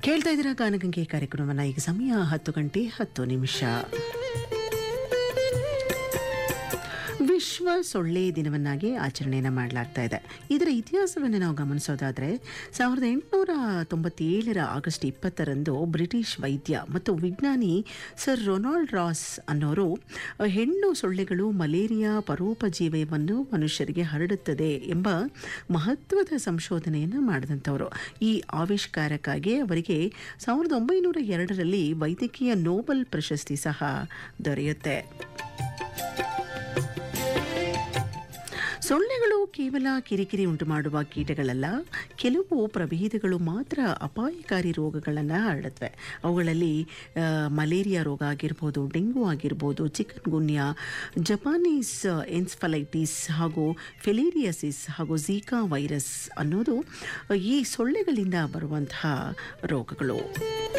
ಕೇಳ್ತಾ ಇದ್ದೀರಾ ಗಾನಗಂಗೆ ಕಾರ್ಯಕ್ರಮವನ್ನು ಈಗ ಸಮಯ ಹತ್ತು ಗಂಟೆ ಹತ್ತು ನಿಮಿಷ ವಿಶ್ವ ಸೊಳ್ಳೆ ದಿನವನ್ನಾಗಿ ಆಚರಣೆಯನ್ನು ಮಾಡಲಾಗ್ತಾ ಇದೆ ಇದರ ಇತಿಹಾಸವನ್ನು ನಾವು ಗಮನಿಸೋದಾದರೆ ಸಾವಿರದ ಎಂಟುನೂರ ತೊಂಬತ್ತೇಳರ ಆಗಸ್ಟ್ ಇಪ್ಪತ್ತರಂದು ಬ್ರಿಟಿಷ್ ವೈದ್ಯ ಮತ್ತು ವಿಜ್ಞಾನಿ ಸರ್ ರೊನಾಲ್ಡ್ ರಾಸ್ ಅನ್ನೋರು ಅಹ್, ಹೆಣ್ಣು ಸೊಳ್ಳೆಗಳು ಮಲೇರಿಯಾ ಪರೋಪಜೀವವನ್ನು ಮನುಷ್ಯರಿಗೆ ಹರಡುತ್ತದೆ ಎಂಬ ಮಹತ್ವದ ಸಂಶೋಧನೆಯನ್ನು ಮಾಡಿದಂಥವರು ಈ ಆವಿಷ್ಕಾರಕ್ಕಾಗಿ ಅವರಿಗೆ ಸಾವಿರದ ಒಂಬೈನೂರ ಎರಡರಲ್ಲಿ ವೈದ್ಯಕೀಯ ನೋಬೆಲ್ ಪ್ರಶಸ್ತಿ ಸಹ ದೊರೆಯುತ್ತೆ ಸೊಳ್ಳೆಗಳು ಕೇವಲ ಕಿರಿಕಿರಿ ಉಂಟು ಮಾಡುವ ಕೀಟಗಳಲ್ಲ ಕೆಲವು ಪ್ರಭೇದಗಳು ಮಾತ್ರ ಅಪಾಯಕಾರಿ ರೋಗಗಳನ್ನು ಹರಡುತ್ತವೆ ಅವುಗಳಲ್ಲಿ ಆ, ಮಲೇರಿಯಾ ರೋಗ ಆಗಿರ್ಬೋದು ಡೆಂಗು ಆಗಿರ್ಬೋದು ಚಿಕನ್ ಗುನ್ಯಾ ಜಪಾನೀಸ್ ಎನ್ಸ್ಫಲೈಟಿಸ್ ಹಾಗೂ ಫೆಲೇರಿಯಸಿಸ್ ಹಾಗೂ ಝೀಕಾ ವೈರಸ್ ಅನ್ನೋದು ಈ ಸೊಳ್ಳೆಗಳಿಂದ ಬರುವಂತಹ ರೋಗಗಳು